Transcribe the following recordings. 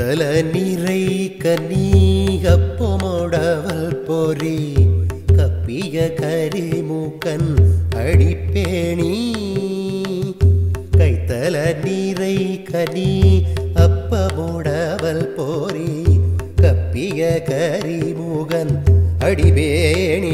கைத்தல நிறை கனீகப்பொமோடவல் பொறி கப்பிய கரிமூக்கன் அடிப்பேணி கைத்தல நீரை கனி அப்பமுடவல் போரி கப்பிய கரிமுகன் அடிவேணி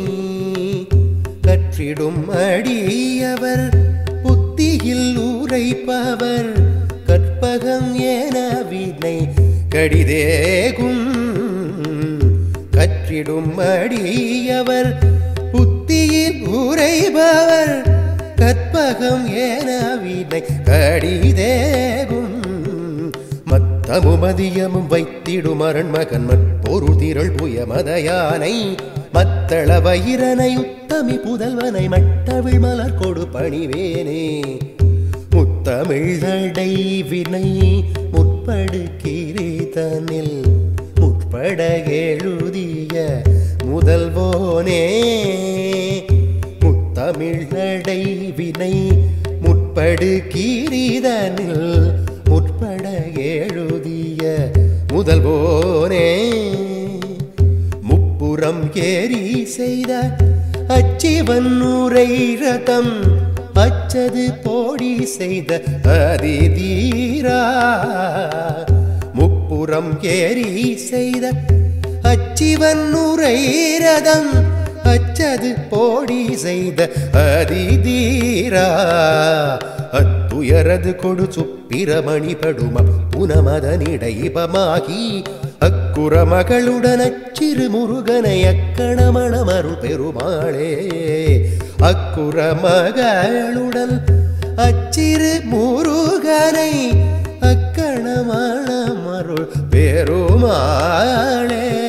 கற்றிடும் அடியவர் புத்தியில் உரைப்பவர் கற்பகம் என வினை கடிதேகும் கற்றிடும் அடியவர் புத்தியில் உரைபவர் கற்பகம் என வினை கடிதேகும் மத்தமும் மதியமும் வைத்திடும் அரண்மகன் மற்பொரு திரள் புய மதயானை மத்தள வயிரனை உத்தமி புதல்வனை மட்டவிழ் மலர் கொடு பணிவேனே முத்தமிழ்தடை வினை முற்படுக்கிறீதனில் முற்பட எழுதிய முதல்வோனே முத்தமிழ்நடை வினை முற்படுக்கிறீதனில் முற்பட எழுதிய முதல்வோனே முப்புறம் ஏறி செய்த அச்சிவன் உரை ரதம் அச்சது போடி செய்த அதிதீரா முப்புறம் ஏறி செய்த அச்சிவன் உரை ரதம் அச்சது போடி செய்த அதிதீரா அத்துயரது கொடு சுப்பிரமணி படும புனமதனிடைபமாகி அக்குற மகளுடன் அச்சிறு முருகனை அக்கணமணமருள் பெருமாளே அக்குற மகளுடன் அச்சிறு முருகனை அக்கணமணமருள் பெருமாளே